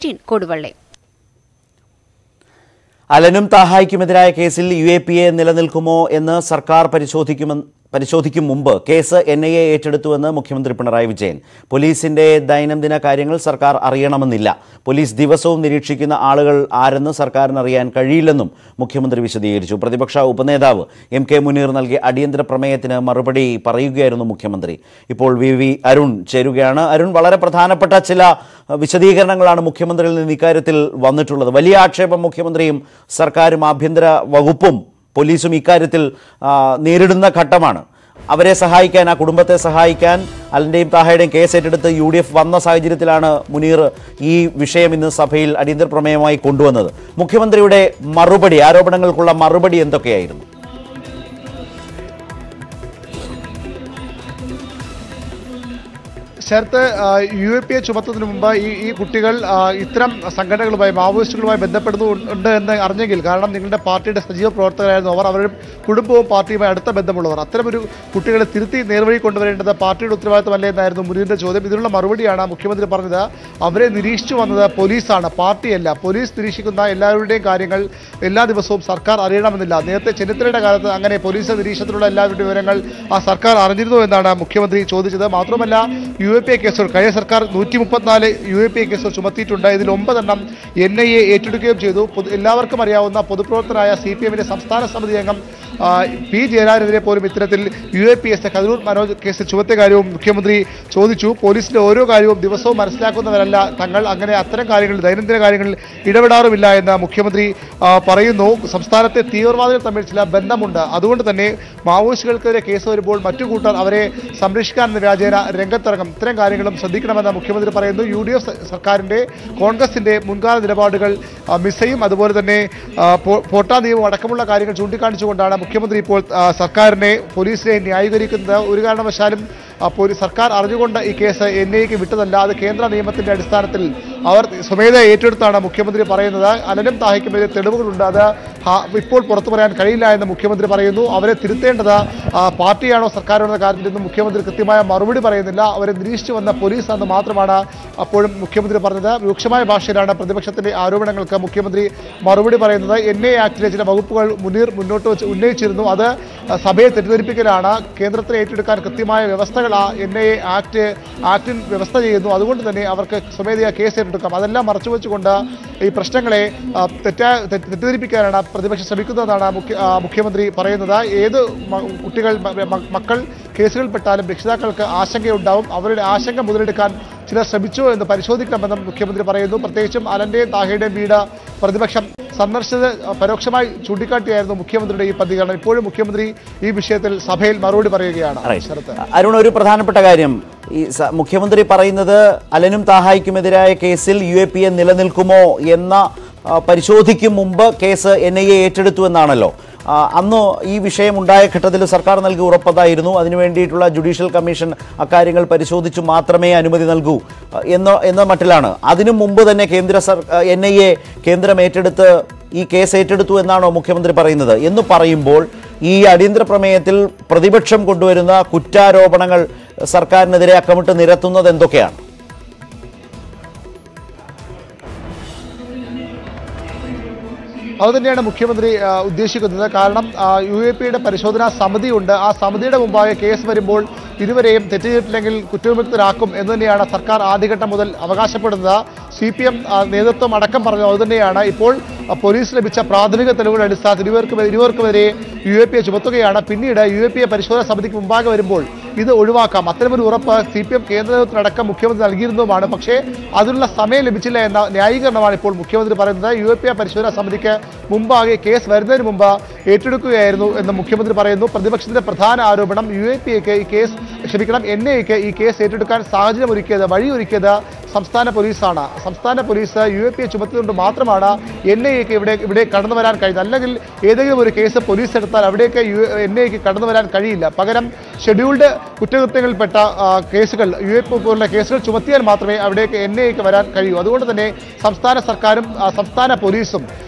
Eighteen Koduvally അലനും താഹായ്ക്കുമെതിരായ കേസിൽ യു എ പി എ നിലനിൽക്കുമോ എന്ന് സർക്കാർ പരിശോധിക്കുമെന്ന് പരിശോധിക്കും മുമ്പ് കേസ് എൻ ഐ എ ഏറ്റെടുത്തുവെന്ന് മുഖ്യമന്ത്രി പിണറായി വിജയൻ പോലീസിന്റെ ദൈനംദിന കാര്യങ്ങൾ സർക്കാർ അറിയണമെന്നില്ല പോലീസ് ദിവസവും നിരീക്ഷിക്കുന്ന ആളുകൾ ആരെന്ന് സർക്കാരിന് അറിയാൻ കഴിയില്ലെന്നും മുഖ്യമന്ത്രി വിശദീകരിച്ചു പ്രതിപക്ഷ ഉപനേതാവ് എം കെ മുനീർ നൽകിയ അടിയന്തര പ്രമേയത്തിന് മറുപടി പറയുകയായിരുന്നു മുഖ്യമന്ത്രി ഇപ്പോൾ വി വി അരുൺ ചേരുകയാണ് അരുൺ വളരെ പ്രധാനപ്പെട്ട ചില അഹ്, വിശദീകരണങ്ങളാണ് മുഖ്യമന്ത്രിയിൽ നിന്ന് ഇക്കാര്യത്തിൽ വന്നിട്ടുള്ളത് വലിയ ആക്ഷേപം മുഖ്യമന്ത്രിയും സർക്കാരും ആഭ്യന്തര വകുപ്പും പോലീസും ഇക്കാര്യത്തിൽ ആ, നേരിടുന്ന ഘട്ടമാണ് അവരെ സഹായിക്കാൻ ആ കുടുംബത്തെ സഹായിക്കാൻ അലിൻ്റെയും താഹയുടെയും കേസ് ഏറ്റെടുത്ത് യു ഡി എഫ് വന്ന സാഹചര്യത്തിലാണ് മുനീർ ഈ വിഷയം ഇന്ന് സഭയിൽ അടിയന്തര പ്രമേയമായി കൊണ്ടുവന്നത് മുഖ്യമന്ത്രിയുടെ മറുപടി ആരോപണങ്ങൾക്കുള്ള മറുപടി എന്തൊക്കെയായിരുന്നു Sarath U A P A ചുമത്തുന്നതിന് മുമ്പ് ഈ ഈ കുട്ടികൾ ആ, ഇത്തരം സംഘടനകളുമായി മാവോയിസ്റ്റുകളുമായി ബന്ധപ്പെടുന്നുണ്ട് എന്ന് അറിഞ്ഞെങ്കിൽ കാരണം നിങ്ങളുടെ പാർട്ടിയുടെ സജീവ പ്രവർത്തകരായിരുന്നു അവർ അവരുടെ കുടുംബവും പാർട്ടിയുമായി അടുത്ത ബന്ധമുള്ളവർ അത്തരമൊരു കുട്ടികളെ തിരുത്തി നേർവഴി കൊണ്ടുവരേണ്ടത് പാർട്ടിയുടെ ഉത്തരവാദിത്തമല്ലേ എന്നായിരുന്നു മുനീറിന്റെ ചോദ്യം ഇതിനുള്ള മറുപടിയാണ് മുഖ്യമന്ത്രി പറഞ്ഞത് അവരെ നിരീക്ഷിച്ചു വന്നത് പോലീസാണ് പാർട്ടിയല്ല പോലീസ് നിരീക്ഷിക്കുന്ന എല്ലാവരുടെയും കാര്യങ്ങൾ എല്ലാ ദിവസവും സർക്കാർ അറിയണമെന്നില്ല നേരത്തെ ചെന്നിത്തലയുടെ കാലത്ത് അങ്ങനെ പോലീസ് നിരീക്ഷണത്തിലുള്ള എല്ലാവരുടെയും വിവരങ്ങൾ ആ സർക്കാർ അറിഞ്ഞിരുന്നു എന്നാണ് മുഖ്യമന്ത്രി ചോദിച്ചത് മാത്രമല്ല യു എ പി എ കേസുകൾ കഴിഞ്ഞ സർക്കാർ നൂറ്റി മുപ്പത്തിനാല് യു എ പി എ കേസുകൾ ചുമത്തിയിട്ടുണ്ട് ഇതിൽ ഒമ്പതെണ്ണം എൻ ഐ എ ഏറ്റെടുക്കുകയും ചെയ്തു പൊതു- എല്ലാവർക്കും അറിയാവുന്ന പൊതുപ്രവർത്തനായ സി പി എമ്മിന്റെ സംസ്ഥാന സമിതി അംഗം ആ, പി ജയരാജനെതിരെ പോലും ഇത്തരത്തിൽ U A P S Kathiroor Manoj case ചുമത്തിയ കാര്യവും മുഖ്യമന്ത്രി ചോദിച്ചു പോലീസിന്റെ ഓരോ കാര്യവും ദിവസവും മനസ്സിലാക്കുന്നവരല്ല തങ്ങൾ അങ്ങനെ അത്തരം കാര്യങ്ങളിൽ ദൈനംദിന കാര്യങ്ങളിൽ ഇടപെടാറുമില്ല എന്ന് മുഖ്യമന്ത്രി ആ, പറയുന്നു സംസ്ഥാനത്തെ തീവ്രവാദികൾ തമ്മിൽ ചില ബന്ധമുണ്ട് അതുകൊണ്ട് തന്നെ മാവോയിസ്റ്റുകൾക്കെതിരെ കേസ് വരുമ്പോൾ മറ്റു കൂട്ടർ അവരെ സംരക്ഷിക്കാൻ എന്ന വ്യാജേന രംഗത്തിറങ്ങും ഇത്തരം കാര്യങ്ങളും ശ്രദ്ധിക്കണമെന്ന് മുഖ്യമന്ത്രി പറയുന്നു യു ഡി എഫ് സർക്കാരിന്റെ കോൺഗ്രസിന്റെ മുൻകാല നിലപാടുകൾ ആ, മിസയും അതുപോലെ തന്നെ ആ, പോ- പോട്ടാ നിയമം അടക്കമുള്ള കാര്യങ്ങൾ ചൂണ്ടിക്കാണിച്ചുകൊണ്ടാണ് മുഖ്യമന്ത്രി ഇപ്പോൾ ആ, സർക്കാരിനെ പോലീസിനെ ന്യായീകരിക്കുന്നത് ഒരു കാരണവശാലും ആ, പോലീസ് സർക്കാർ അറിഞ്ഞുകൊണ്ട് ഈ കേസ് എൻ ഐക്ക് വിട്ടതല്ല അത് കേന്ദ്ര നിയമത്തിന്റെ അടിസ്ഥാനത്തിൽ അവർ സ്വമേധ ഏറ്റെടുത്താണ് മുഖ്യമന്ത്രി പറയുന്നത് അലനും താഹിക്കുമെതിരെ തെളിവുകളുണ്ട് അത് ആ, ഇപ്പോൾ പുറത്തു പറയാൻ കഴിയില്ല എന്ന് മുഖ്യമന്ത്രി പറയുന്നു അവരെ തിരുത്തേണ്ടത് ആ, പാർട്ടിയാണോ സർക്കാരാണോ എന്ന കാര്യത്തിൽ നിന്നും മുഖ്യമന്ത്രി കൃത്യമായ മറുപടി പറയുന്നില്ല അവരെ നിരീക്ഷിച്ചു വന്ന പോലീസ് എന്ന് മാത്രമാണ് അപ്പോഴും മുഖ്യമന്ത്രി പറഞ്ഞത് രൂക്ഷമായ ഭാഷയിലാണ് പ്രതിപക്ഷത്തിന്റെ ആരോപണങ്ങൾക്ക് മുഖ്യമന്ത്രി മറുപടി പറയുന്നത് എൻ ഐ ആക്ടിലെ ചില വകുപ്പുകൾ മുനീർ മുന്നോട്ട് വെച്ച് ഉന്നയിച്ചിരുന്നു അത് ആ, സഭയെ തെറ്റിദ്ധരിപ്പിക്കലാണ് കേന്ദ്രത്തിന് ഏറ്റെടുക്കാൻ കൃത്യമായ വ്യവസ്ഥകൾ ആ എൻ ഐ എ ആക്ട് ആക്ടിൽ വ്യവസ്ഥ ചെയ്യുന്നു അതുകൊണ്ട് തന്നെ അവർക്ക് സ്വമേധയാ കേസ് ഏറ്റെടുക്കാം അതെല്ലാം മറച്ചുവെച്ചുകൊണ്ട് ഈ പ്രശ്നങ്ങളെ ആ, തെറ്റാ തെറ്റ് തെറ്റിദ്ധരിപ്പിക്കാനാണ് പ്രതിപക്ഷം ശ്രമിക്കുന്നതെന്നാണ് മുഖ്യ ആ, മുഖ്യമന്ത്രി പറയുന്നത് ഏത് മ- കുട്ടികൾ മ- മ- മക്കൾ കേസുകളിൽപ്പെട്ടാലും രക്ഷിതാക്കൾക്ക് ആശങ്കയുണ്ടാവും അവരുടെ ആശങ്ക മുതലെടുക്കാൻ ചിലർ ശ്രമിച്ചോ എന്ന് പരിശോധിക്കണമെന്നും മുഖ്യമന്ത്രി പറയുന്നു പ്രത്യേകിച്ചും അലന്റെയും താഹയുടെയും വീട് പ്രതിപക്ഷം സന്ദർശിച്ചത് പരോക്ഷമായി ചൂണ്ടിക്കാട്ടിയായിരുന്നു മുഖ്യമന്ത്രിയുടെ ഈ പ്രതികരണം ഇപ്പോഴും മുഖ്യമന്ത്രി ഈ വിഷയത്തിൽ സഭയിൽ മറുപടി പറയുകയാണ് Right. ശരത്ത് അരുൺ ഒരു പ്രധാനപ്പെട്ട കാര്യം ഈ സ- മുഖ്യമന്ത്രി പറയുന്നത് അലനും താഹായ്ക്കുമെതിരായ കേസിൽ യു എ പി എ നിലനിൽക്കുമോ എന്ന ആ, പരിശോധിക്കും മുമ്പ് കേസ് എൻ ഐ എ ഏറ്റെടുത്തു എന്നാണല്ലോ ആ, അന്ന് ഈ വിഷയം ഉണ്ടായ ഘട്ടത്തിൽ സർക്കാർ നൽകി ഉറപ്പതായിരുന്നു അതിനു വേണ്ടിയിട്ടുള്ള ജുഡീഷ്യൽ കമ്മീഷൻ അക്കാര്യങ്ങൾ പരിശോധിച്ചു മാത്രമേ അനുമതി നൽകൂ ആ, എന്ന എന്ന മട്ടിലാണ് അതിനു മുമ്പ് തന്നെ കേന്ദ്ര സർ എൻ ഐ എ കേന്ദ്രം ഏറ്റെടുത്ത് ഈ കേസ് ഏറ്റെടുത്തു എന്നാണോ മുഖ്യമന്ത്രി പറയുന്നത് എന്ന് പറയുമ്പോൾ ഈ അടിയന്തര പ്രമേയത്തിൽ പ്രതിപക്ഷം കൊണ്ടുവരുന്ന കുറ്റാരോപണങ്ങൾ സർക്കാരിനെതിരെ അക്കമിട്ട് നിരത്തുന്നത് എന്തൊക്കെയാണ് അതുതന്നെയാണ് മുഖ്യമന്ത്രി ആ, ഉദ്ദേശിക്കുന്നത് കാരണം യു എ പിയുടെ പരിശോധനാ സമിതിയുണ്ട് ആ സമിതിയുടെ മുമ്പാകെ കേസ് വരുമ്പോൾ ഇരുവരെയും തെറ്റ് ചെയ്തിട്ടില്ലെങ്കിൽ കുറ്റവിമുക്തരാക്കും എന്ന് തന്നെയാണ് സർക്കാർ ആദ്യഘട്ടം മുതൽ അവകാശപ്പെടുന്നത് സി പി എം നേതൃത്വം അടക്കം പറഞ്ഞു അതുതന്നെയാണ് ഇപ്പോൾ ആ, പോലീസ് ലഭിച്ച പ്രാഥമിക തെളിവുകളുടെ അടിസ്ഥാനത്തിൽ ഇരുവർക്കും ഇരുവർക്കുമെതിരെ യു എ പി എ ചുമത്തുകയാണ് പിന്നീട് യു എ പി എ പരിശോധനാ സമിതിക്ക് മുമ്പാകെ വരുമ്പോൾ ഇത് ഒഴിവാക്കാം അത്തരമൊരു ഉറപ്പ് സി പി എം കേന്ദ്ര നേതൃത്വത്തിനടക്കം മുഖ്യമന്ത്രി നൽകിയിരുന്നതുമാണ് പക്ഷേ അതിനുള്ള സമയം ലഭിച്ചില്ല എന്ന ന്യായീകരണമാണ് ഇപ്പോൾ മുഖ്യമന്ത്രി പറയുന്നത് യു എ പി എ പരിശോധനാ സമിതിക്ക് മുമ്പാകെ കേസ് വരുന്നതിന് മുമ്പ് ഏറ്റെടുക്കുകയായിരുന്നു എന്ന് മുഖ്യമന്ത്രി പറയുന്നു പ്രതിപക്ഷത്തിന്റെ പ്രധാന ആരോപണം യു എ പി എക്ക് ഈ കേസ് ക്ഷമിക്കണം എൻ ഐക്ക് ഈ കേസ് ഏറ്റെടുക്കാൻ സാഹചര്യം ഒരുക്കിയത് വഴിയൊരുക്കിയത് സംസ്ഥാന പോലീസാണ് സംസ്ഥാന police U A P A ചുമത്തിയതുകൊണ്ട് മാത്രമാണ് എൻ ഐ എക്ക് ഇവിടെ ഇവിടെ കടന്നു വരാൻ കഴിയുന്നത് അല്ലെങ്കിൽ ഏതെങ്കിലും ഒരു കേസ് പോലീസ് എടുത്താൽ അവിടേക്ക് യു എൻ ഐക്ക് കടന്നു വരാൻ കഴിയില്ല പകരം ഷെഡ്യൂൾഡ് കുറ്റകൃത്യങ്ങളിൽപ്പെട്ട ആ, കേസുകൾ യു എ പി പോലുള്ള കേസുകൾ ചുമത്തിയാൽ മാത്രമേ അവിടേക്ക് എൻ ഐക്ക് വരാൻ കഴിയൂ അതുകൊണ്ട് തന്നെ സംസ്ഥാന സർക്കാരും ആ, സംസ്ഥാന പോലീസും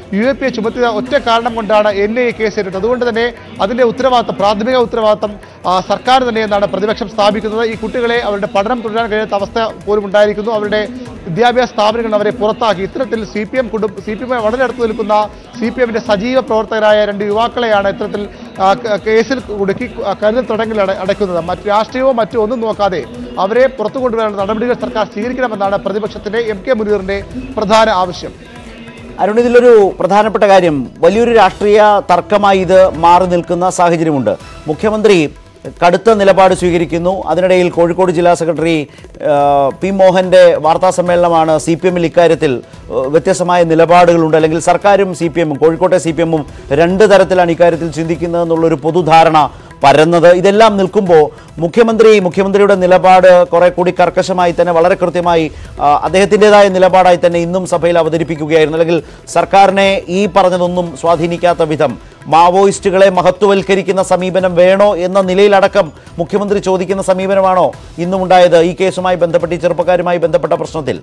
യു എ പി എ ചുമത്തിയ ഒറ്റ കാരണം കൊണ്ടാണ് എൻ ഐ എ കേസ് ഏറ്റെടുത്തത് അതുകൊണ്ട് തന്നെ അതിന്റെ ഉത്തരവാദിത്തം പ്രാഥമിക ഉത്തരവാദിത്തം ആ, സർക്കാർ തന്നെ എന്നാണ് പ്രതിപക്ഷം സ്ഥാപിക്കുന്നത് ഈ കുട്ടികളെ അവരുടെ പഠനം തുടരാൻ കഴിയാത്ത അവസ്ഥ പോലും ഉണ്ടായിരിക്കുന്നു അവരുടെ വിദ്യാഭ്യാസ സ്ഥാപനങ്ങൾ അവരെ പുറത്താക്കി ഇത്തരത്തിൽ സി പി എം കുടുംബ സി പി എം വളരെ അടുത്ത് നിൽക്കുന്ന സി പി എമ്മിന്റെ സജീവ പ്രവർത്തകരായ രണ്ട് യുവാക്കളെയാണ് ഇത്തരത്തിൽ ആ, ക- കേസിൽ കുടുക്കി ആ, കരുതൽ തടങ്കിൽ അട- അടയ്ക്കുന്നത് മറ്റ് രാഷ്ട്രീയമോ മറ്റോ ഒന്നും നോക്കാതെ അവരെ പുറത്തു കൊണ്ടുവരാനുള്ള നടപടികൾ സർക്കാർ സ്വീകരിക്കണമെന്നാണ് പ്രതിപക്ഷത്തിന്റെ എം കെ മുനീറിന്റെ പ്രധാന ആവശ്യം അരുൺ ഇതിലൊരു പ്രധാനപ്പെട്ട കാര്യം വലിയൊരു രാഷ്ട്രീയ തർക്കമായി ഇത് മാറി നിൽക്കുന്ന സാഹചര്യമുണ്ട് മുഖ്യമന്ത്രി കടുത്ത നിലപാട് സ്വീകരിക്കുന്നു അതിനിടയിൽ കോഴിക്കോട് ജില്ലാ സെക്രട്ടറി ആ, പി മോഹന്റെ വാർത്താ സമ്മേളനമാണ് സി പി എമ്മിൽ ഇക്കാര്യത്തിൽ ആ, വ്യത്യസ്തമായ നിലപാടുകളുണ്ട് അല്ലെങ്കിൽ സർക്കാരും സി പി എമ്മും കോഴിക്കോട്ടെ സി പി എമ്മും രണ്ട് തരത്തിലാണ് ഇക്കാര്യത്തിൽ ചിന്തിക്കുന്നത് എന്നുള്ളൊരു പൊതുധാരണ പരന്നത് ഇതെല്ലാം നിൽക്കുമ്പോൾ മുഖ്യമന്ത്രി മുഖ്യമന്ത്രിയുടെ നിലപാട് കുറെ കൂടി കർക്കശമായി തന്നെ വളരെ കൃത്യമായി ആ, അദ്ദേഹത്തിൻ്റെതായ നിലപാടായി തന്നെ ഇന്നും സഭയിൽ അവതരിപ്പിക്കുകയായിരുന്നു അല്ലെങ്കിൽ സർക്കാരിനെ ഈ പറഞ്ഞതൊന്നും സ്വാധീനിക്കാത്ത വിധം മാവോയിസ്റ്റുകളെ മഹത്വവൽക്കരിക്കുന്ന സമീപനം വേണോ എന്ന നിലയിലടക്കം മുഖ്യമന്ത്രി ചോദിക്കുന്ന സമീപനമാണോ ഇന്നും ഉണ്ടായത് ഈ കേസുമായി ബന്ധപ്പെട്ട് ഈ ചെറുപ്പക്കാരുമായി ബന്ധപ്പെട്ട പ്രശ്നത്തിൽ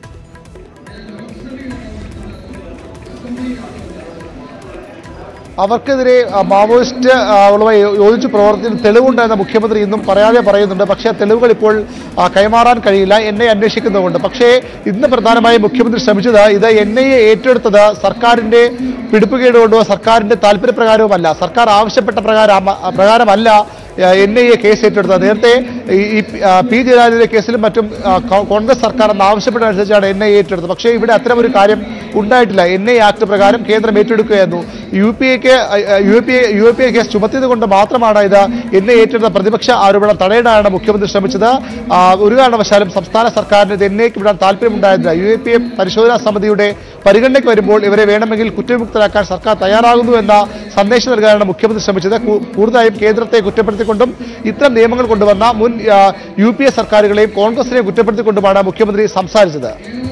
അവർക്കെതിരെ ആ, മാവോയിസ്റ്റ് ആ, ഉള്ളവ യോജിച്ച് പ്രവർത്തിക്കുന്ന തെളിവുണ്ടെന്ന് മുഖ്യമന്ത്രി ഇന്നും പറയാതെ പറയുന്നുണ്ട് പക്ഷേ ആ തെളിവുകൾ ഇപ്പോൾ ആ, കൈമാറാൻ കഴിയില്ല എന്നെ അന്വേഷിക്കുന്നതുകൊണ്ട് പക്ഷേ ഇന്ന് പ്രധാനമായും മുഖ്യമന്ത്രി ശ്രമിച്ചത് ഇത് എൻ ഐ എ ഏറ്റെടുത്തത് സർക്കാരിന്റെ പിടിപ്പുകേട് കൊണ്ടോ സർക്കാരിന്റെ താല്പര്യപ്രകാരവുമല്ല സർക്കാർ ആവശ്യപ്പെട്ട പ്രകാരം പ്രകാരമല്ല എൻ ഐ എ കേസ് ഏറ്റെടുത്തത് നേരത്തെ ഈ ഈ, ആ, പി ജയരാജന്റെ കേസിലും മറ്റും ആ, കോ- കോൺഗ്രസ് സർക്കാർ അന്ന് ആവശ്യപ്പെട്ട അനുസരിച്ചാണ് എൻ ഐ എ ഏറ്റെടുത്തത് പക്ഷേ ഇവിടെ അത്തരം ഒരു കാര്യം ഉണ്ടായിട്ടില്ല എൻ ഐ ആക്ട് പ്രകാരം കേന്ദ്രം ഏറ്റെടുക്കുകയായിരുന്നു യു പി എക്ക് U P A U P A case ചുമത്തിയത് കൊണ്ട് മാത്രമാണ് ഇത് എൻ ഐ ഏറ്റെടുത്ത പ്രതിപക്ഷ ആരോപണം തടയിടാനാണ് മുഖ്യമന്ത്രി ശ്രമിച്ചത് ആ, ഒരു കാരണവശാലും സംസ്ഥാന സർക്കാരിന് ഇത് എൻ ഐക്ക് വിടാൻ താല്പര്യമുണ്ടായിരുന്നില്ല യു എ പി എ പരിശോധനാ സമിതിയുടെ പരിഗണനയ്ക്ക് വരുമ്പോൾ ഇവരെ വേണമെങ്കിൽ കുറ്റവിമുക്തരാക്കാൻ സർക്കാർ തയ്യാറാകുന്നു എന്ന സന്ദേശം നൽകാനാണ് മുഖ്യമന്ത്രി ശ്രമിച്ചത് കൂ- കൂടുതലായും കേന്ദ്രത്തെ കുറ്റപ്പെടുത്തിക്കൊണ്ടും ഇത്തരം നിയമങ്ങൾ കൊണ്ടുവന്ന മുൻ ആ, യു പി എ സർക്കാരുകളെയും കോൺഗ്രസിനെയും കുറ്റപ്പെടുത്തിക്കൊണ്ടുമാണ് മുഖ്യമന്ത്രി സംസാരിച്ചത്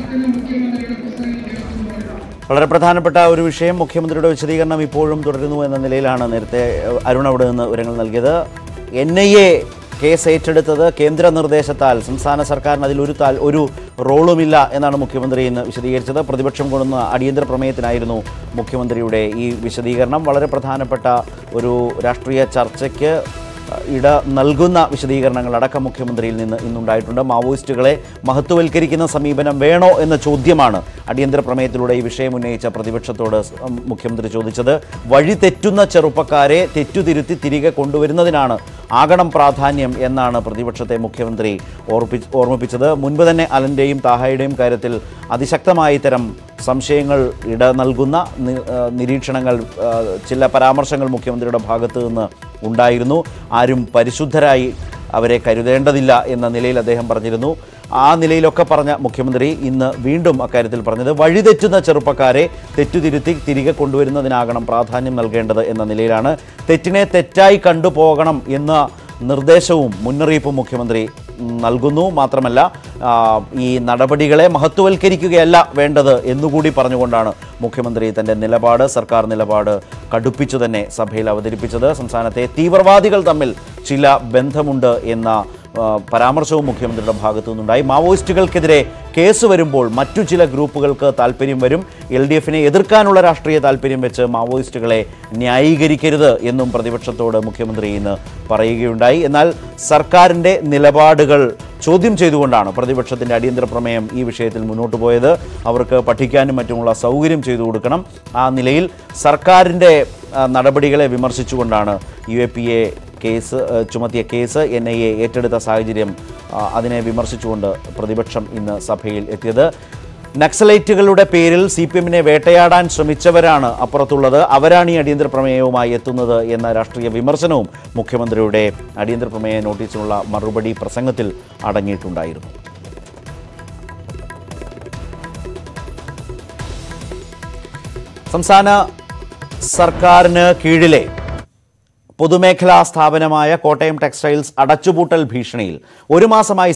വളരെ പ്രധാനപ്പെട്ട ഒരു വിഷയം മുഖ്യമന്ത്രിയുടെ വിശദീകരണം ഇപ്പോഴും തുടരുന്നു എന്ന നിലയിലാണ് നേരത്തെ ഏഹ്, അരുൺ അവിടെ നിന്ന് വിവരങ്ങൾ നൽകിയത് എൻ ഐ എ കേസ് ഏറ്റെടുത്തത് കേന്ദ്ര നിർദ്ദേശത്താൽ സംസ്ഥാന സർക്കാരിന് അതിൽ ഒരു താൽ ഒരു റോളുമില്ല എന്നാണ് മുഖ്യമന്ത്രി ഇന്ന് വിശദീകരിച്ചത് പ്രതിപക്ഷം കൊണ്ടുവന്ന അടിയന്തര പ്രമേയത്തിനായിരുന്നു മുഖ്യമന്ത്രിയുടെ ഈ വിശദീകരണം വളരെ പ്രധാനപ്പെട്ട ഒരു രാഷ്ട്രീയ ചർച്ചയ്ക്ക് ഇട നൽകുന്ന വിശദീകരണങ്ങൾ അടക്കം മുഖ്യമന്ത്രിയിൽ നിന്ന് ഇന്നുണ്ടായിട്ടുണ്ട് മാവോയിസ്റ്റുകളെ മഹത്വവൽക്കരിക്കുന്ന സമീപനം വേണോ എന്ന ചോദ്യമാണ് അടിയന്തര പ്രമേയത്തിലൂടെ ഈ വിഷയം ഉന്നയിച്ച പ്രതിപക്ഷത്തോട് സ്- ഉം മുഖ്യമന്ത്രി ചോദിച്ചത് വഴി തെറ്റുന്ന ചെറുപ്പക്കാരെ തെറ്റുതിരുത്തി തിരികെ കൊണ്ടുവരുന്നതിനാണ് ആകണം പ്രാധാന്യം എന്നാണ് പ്രതിപക്ഷത്തെ മുഖ്യമന്ത്രി ഓർപ്പി ഓർമ്മിപ്പിച്ചത് മുൻപ് തന്നെ അലൻ്റെയും താഹയുടെയും കാര്യത്തിൽ അതിശക്തമായ ഇത്തരം സംശയങ്ങൾ ഇട നൽകുന്ന നി- ആ, നിരീക്ഷണങ്ങൾ ആ, ചില പരാമർശങ്ങൾ മുഖ്യമന്ത്രിയുടെ ഭാഗത്ത് നിന്ന് ഉണ്ടായിരുന്നു ആരും പരിശുദ്ധരായി അവരെ കരുതേണ്ടതില്ല എന്ന നിലയിൽ അദ്ദേഹം പറഞ്ഞിരുന്നു ആ നിലയിലൊക്കെ പറഞ്ഞ മുഖ്യമന്ത്രി ഇന്ന് വീണ്ടും അക്കാര്യത്തിൽ പറഞ്ഞത് വഴിതെറ്റുന്ന ചെറുപ്പക്കാരെ തെറ്റുതിരുത്തി തിരികെ കൊണ്ടുവരുന്നതിനാകണം പ്രാധാന്യം നൽകേണ്ടത് എന്ന നിലയിലാണ് തെറ്റിനെ തെറ്റായി കണ്ടുപോകണം എന്ന നിർദ്ദേശവും മുന്നറിയിപ്പും മുഖ്യമന്ത്രി ഉം, നൽകുന്നു മാത്രമല്ല ആ, ഈ നടപടികളെ മഹത്വവൽക്കരിക്കുകയല്ല വേണ്ടത് എന്നുകൂടി പറഞ്ഞുകൊണ്ടാണ് മുഖ്യമന്ത്രി തൻ്റെ നിലപാട് സർക്കാർ നിലപാട് കടുപ്പിച്ചു തന്നെ സഭയിൽ അവതരിപ്പിച്ചത് സംസ്ഥാനത്തെ തീവ്രവാദികൾ തമ്മിൽ ചില ബന്ധമുണ്ട് എന്ന ആ, പരാമർശവും മുഖ്യമന്ത്രിയുടെ ഭാഗത്തു നിന്നുണ്ടായി മാവോയിസ്റ്റുകൾക്കെതിരെ കേസ് വരുമ്പോൾ മറ്റു ചില ഗ്രൂപ്പുകൾക്ക് താല്പര്യം വരും എൽ ഡി എഫിനെ എതിർക്കാനുള്ള രാഷ്ട്രീയ താല്പര്യം വെച്ച് മാവോയിസ്റ്റുകളെ ന്യായീകരിക്കരുത് എന്നും പ്രതിപക്ഷത്തോട് മുഖ്യമന്ത്രി ഇന്ന് പറയുകയുണ്ടായി എന്നാൽ സർക്കാരിൻ്റെ നിലപാടുകൾ ചോദ്യം ചെയ്തുകൊണ്ടാണ് പ്രതിപക്ഷത്തിൻ്റെ അടിയന്തര പ്രമേയം ഈ വിഷയത്തിൽ മുന്നോട്ട് പോയത് അവർക്ക് പഠിക്കാനും മറ്റുമുള്ള സൗകര്യം ചെയ്തു കൊടുക്കണം ആ നിലയിൽ സർക്കാരിൻ്റെ ആ, നടപടികളെ വിമർശിച്ചുകൊണ്ടാണ് U A P A case ആ, ചുമത്തിയ കേസ് എൻ ഐ എ ഏറ്റെടുത്ത സാഹചര്യം ആ, അതിനെ വിമർശിച്ചുകൊണ്ട് പ്രതിപക്ഷം ഇന്ന് സഭയിൽ എത്തിയത് നക്സലൈറ്റുകളുടെ പേരിൽ സി പി എമ്മിനെ വേട്ടയാടാൻ ശ്രമിച്ചവരാണ് അപ്പുറത്തുള്ളത് അവരാണ് ഈ അടിയന്തര പ്രമേയവുമായി എത്തുന്നത് എന്ന രാഷ്ട്രീയ വിമർശനവും മുഖ്യമന്ത്രിയുടെ അടിയന്തര പ്രമേയ നോട്ടീസിനുള്ള മറുപടി പ്രസംഗത്തിൽ അടങ്ങിയിട്ടുണ്ടായിരുന്നു സംസ്ഥാന സർക്കാരിന് കീഴിലെ പൊതുമേഖലാ സ്ഥാപനമായ കോട്ടയം ടെക്സ്റ്റൈൽസ് അടച്ചുപൂട്ടൽ ഭീഷണിയിൽ ഒരു മാസമായി